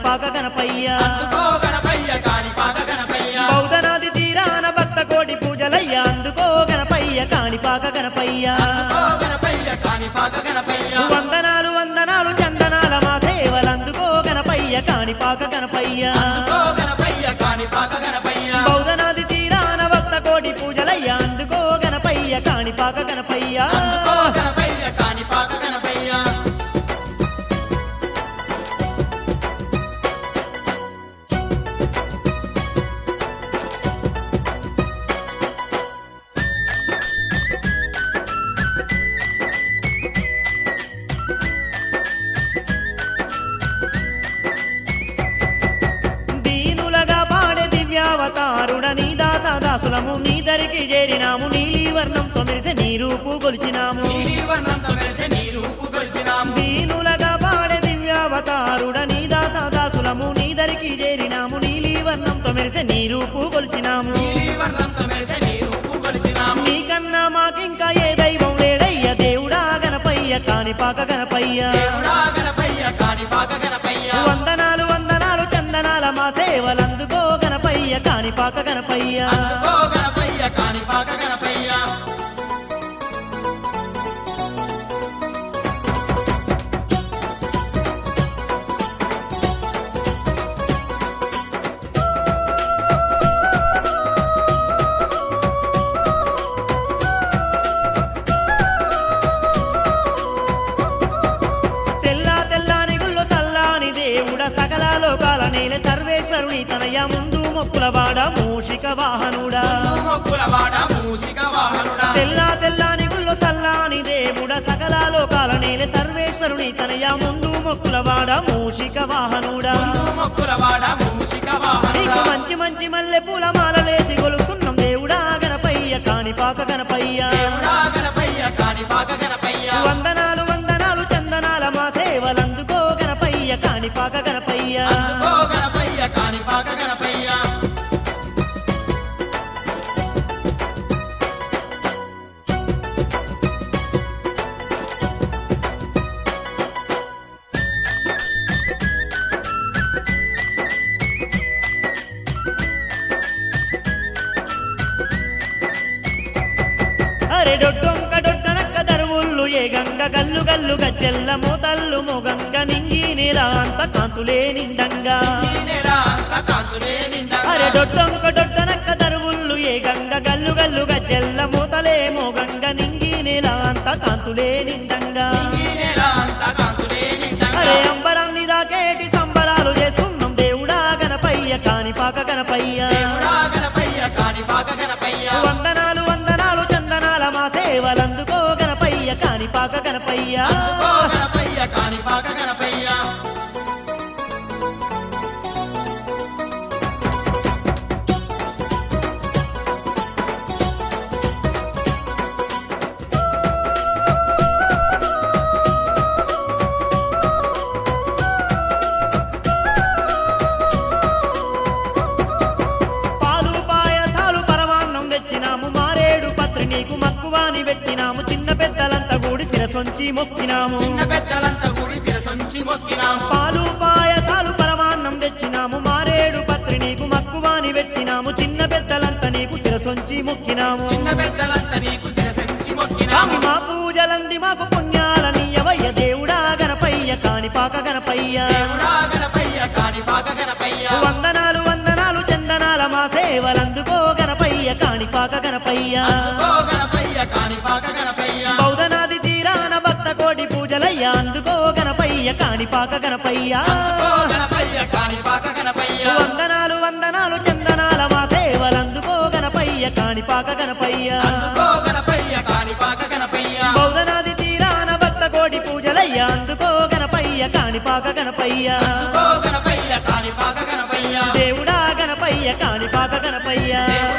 కాణిపాక గణపయ్య అందుకో గణపయ్య కాణిపాక గణపయ్య బౌద్ధనాది తీరాన భక్త కోటి పూజలయ్య అందుకో గణపయ్య కాణిపాక గణపయ్య అందుకో గణపయ్య కాణిపాక గణపయ్య వందనాలు వందనాలు చందనాల మా సేవలందుకో గణపయ్య కాణిపాక గణపయ్య అందుకో గణపయ్య కాణిపాక గణపయ్య బౌద్ధనాది తీరాన భక్త కోటి పూజలయ్య అందుకో గణపయ్య కాణిపాక గణపయ్య అందుకో గణపయ్య కాణిపాక గణపయ్య దీనులగా పాడే దివ్యావతారుడ నీ దాసదాసులము నీ దరికి చేరినాము నీలి వర్ణంతో మెరిసే నీ రూపు గొలిచినాము నీలివర్ణంతో మెరిసే నీ రూపు కొలిచినాము దీనులగా పాడే దివ్యావతారుడ నీ దాసదాసులము నీ దరికి చేరినాము నీలి వర్ణంతో మెరిసే నీ రూపు గొలిచినాము నీలివర్ణంతో మెరిసే నీ రూపు కొలిచినాము నీకన్నా మాకింకా ఏ దైవం లేడయ్య దేవుడా గణపయ్య కాణిపాక గణపయ్య దేవుడా గణపయ్య కాణిపాక గణపయ్య వందనాలు వందనాలు చందనాల మా సేవలందుకో గణపయ్య కాణిపాక గణపయ్య అందుకో గణపయ్య కాణిపాక గణపయ్య తెల్లా తెల్లాని గుళ్ళో చల్లాని దేవుడ సకల లోకాల నేల సర్వేశ్వరుని తనయ ముందు మొక్కుల వాడ మూషిక వాహనుడా మొక్కులవాడ మూషిక వాహనుడా తెల్లా తెల్లాని గుళ్ళో చల్లాని దేవుడ సకల లోకాల నేల సర్వేశ్వరుని తనయ ముందు మొక్కుల వాడ మూషిక వాహనుడా ముందు మొక్కులవాడ మూషిక వాహనుడా నీకు మంచి మంచి మల్లె పూల మాలలేసి కొలుస్తున్నాం దేవుడా గణపయ్య కాణిపాక గణపయ్య దేవుడా గణపయ్య కాణిపాక గణపయ్య వందనాలు వందనాలు చందనాల మా సేవలందుకో గణపయ్య కాణిపాక గణపయ్య అందుకో గణపయ్య కాణిపాక గణపయ్య అరే డొడ్డొంక డొడ్డనక్క దరువుళ్ళు ఏ గంగ గల్లు గల్లు గజ్జెల్ల మోతల్లు మొగంగ నింగి నేల అంత కాంతులే నిండంగా ఈ నెల అంతా కాంతులే నిండా అరే డొడ్డొంక డొడ్డనక్క దరువుళ్ళు ఏ గంగ గల్లు గల్లు గజ్జెల్ల మోతలే మొగంగ నింగి నేల అంత కాంతులే నిండంగా ఈ నెల అంతా కాంతులే నిండా అరే అంబరాన్ని దాకేటి సంబరాలు చేస్తున్నాం దేవుడా గణపయ్య కానిపాక గణపయ్య దేవుడా గణపయ్య కాణిపాక గణపయ్య వందనాలు వందనాలు చందనాల మా సేవలందుకో గణపయ్య కానిపాక గణపయ్య అందుకో గణపయ్య కాణిపాక గణపయ్య పాలు పాయసాలు పరమాన్నం తెచ్చినాము మారేడు పత్రి నీకు మక్కువాని పెట్టినాము చిన్న పెద్దలంతా కూడి శిరసొంచి మొక్కినాము చిన్న పెద్దలంతా కూడి శిరసొంచి మొక్కినాము పాలు పాయసాలు పరమాన్నం తెచ్చినాము మారేడు పత్రి నీకు మక్కువాని పెట్టినాము చిన్న పెద్దలంతా నీకు శిరసొంచి మొక్కినాము చిన్న పెద్దలంతా నీకు శిరసొంచి స్వామి మొక్కినాము మా పూజలంది మాకు పుణ్యాలని ఎవయ్య దేవుడా గణపయ్య కాణిపాక గణపయ్య దేవుడా గణపయ్య కాణిపాక గణపయ్య వందనాలు వందనాలు చందనాల మా సేవలందుకో గణపయ్య కాణిపాక గణపయ్య అందుకో గణపయ్య కాణిపాక గణపయ్య బౌద్ధనాది తీరాన భక్త కోటి పూజలయ్య అందుకో గణపయ్య కాణిపాక గణపయ్య అందుకో గణపయ్య కాణిపాక గణపయ్య వందనాలు వందనాలు చందనాల మా సేవలందుకో గణపయ్య కాణిపాక గణపయ్య అందుకో గణపయ్య కాణిపాక గణపయ్య బౌద్ధనాది తీరాన భక్త కోటి పూజలయ్య అందుకో గణపయ్య కాణిపాక గణపయ్య అందుకో గణపయ్య కాణిపాక గణపయ్య దేవుడా గణపయ్య కాణిపాక గణపయ్య దేవుడా